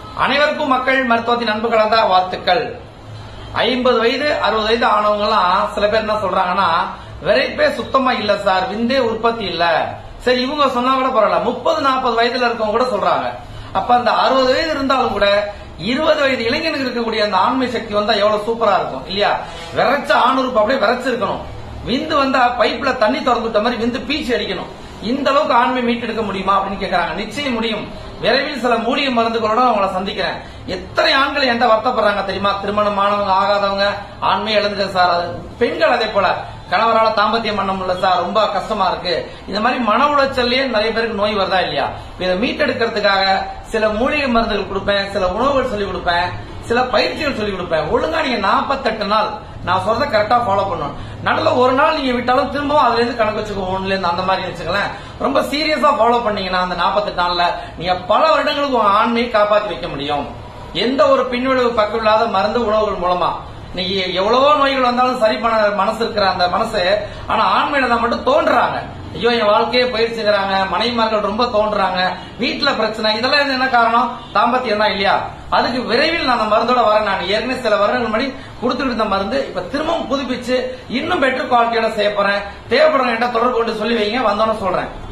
அனைவருக்கும் மக்கள் மருத்துவத்தின் அன்பு கலந்த வாழ்த்துக்கள் ஐம்பது வயது அறுபது வயது ஆனவங்க எல்லாம் சில பேர் என்ன சொல்றாங்கன்னா விரைப்பே சுத்தமா இல்ல சார் விந்தே உற்பத்தி இல்ல சரி இவங்க சொன்னா கூட பரவாயில்ல முப்பது நாற்பது வயதுல இருக்கவங்க கூட சொல்றாங்க அப்ப அந்த அறுபது வயது இருந்தாலும் கூட இருபது வயது இளைஞனுக்கு இருக்கக்கூடிய அந்த ஆண்மை சக்தி வந்தா எவ்வளவு சூப்பரா இருக்கும் இல்லையா விரைச்ச ஆணுறுப்பு அப்படியே விரைச்சிருக்கணும் விந்து வந்தா பைப்ல தண்ணி திறந்து விட்ட மாதிரி விந்து பீச்சு அடிக்கணும் இந்த அளவுக்கு ஆண்மை மீட்டெடுக்க முடியுமா அப்படின்னு கேக்குறாங்க நிச்சயம் முடியும் விரைவில் சில மூலிகை மருந்துகளோட அவங்கள சந்திக்கிறேன் எத்தனை ஆண்கள் என்கிட்ட வருத்தப்படுறாங்க தெரியுமா திருமணம் ஆனவங்க ஆகாதவங்க ஆண்மை இழந்துக்க சார் அது பெண்கள் அதே போல கணவரால தாம்பத்தியம் பண்ண முடியல சார் ரொம்ப கஷ்டமா இருக்கு இந்த மாதிரி மன உளைச்சல்லயே நிறைய பேருக்கு நோய் வருதா இல்லையா இப்ப இதை மீட்டெடுக்கிறதுக்காக சில மூலிகை மருந்துகள் கொடுப்பேன் சில உணவுகள் சொல்லி கொடுப்பேன் சில பயிற்சிகள் சொல்லி கொடுப்பேன் ஒழுங்கா நீங்க 48 நாள் நான் சொல்றத கரெக்டா ஃபாலோ பண்ணணும் நடுவில் ஒரு நாள் நீங்க விட்டாலும் திரும்பவும் அதுல இருந்து கணக்கு வச்சுக்கோ ஒண்ணுல இருந்து அந்த மாதிரி வச்சுக்கலாம் ரொம்ப சீரியஸா ஃபாலோ பண்ணீங்கன்னா அந்த 48 நாள்ல நீங்க பல வருடங்களுக்கு உங்க ஆண்மையை காப்பாத்தி வைக்க முடியும் எந்த ஒரு பின்விளைவு பக்கம் இல்லாத மருந்து உணவுகள் மூலமா இன்னைக்கு எவ்வளவோ நோய்கள் வந்தாலும் சரி பண்ண மனசு இருக்கிற அந்த மனசு ஆனா ஆண்மையில தான் மட்டும் தோன்றுறாங்க ஐயோ என் வாழ்க்கையே பயிற்சிக்கிறாங்க மனைவிமார்கள் ரொம்ப தோன்றாங்க வீட்டுல பிரச்சனை இதெல்லாம் இது என்ன காரணம் தாம்பத்தியம் தான் இல்லையா அதுக்கு விரைவில் நான் அந்த மருந்தோட வரேன் நான் ஏற்கனவே சில வருடங்கள் முன்னாடி கொடுத்துட்டு இருந்த மருந்து இப்ப திரும்பவும் புதுப்பிச்சு இன்னும் பெட்டர் குவாலிட்டியோட செய்ய போறேன் தேவைப்படுறவங்க என்கிட்ட தொடர்பு கொண்டு சொல்லி வைங்க வந்தோன்னு சொல்றேன்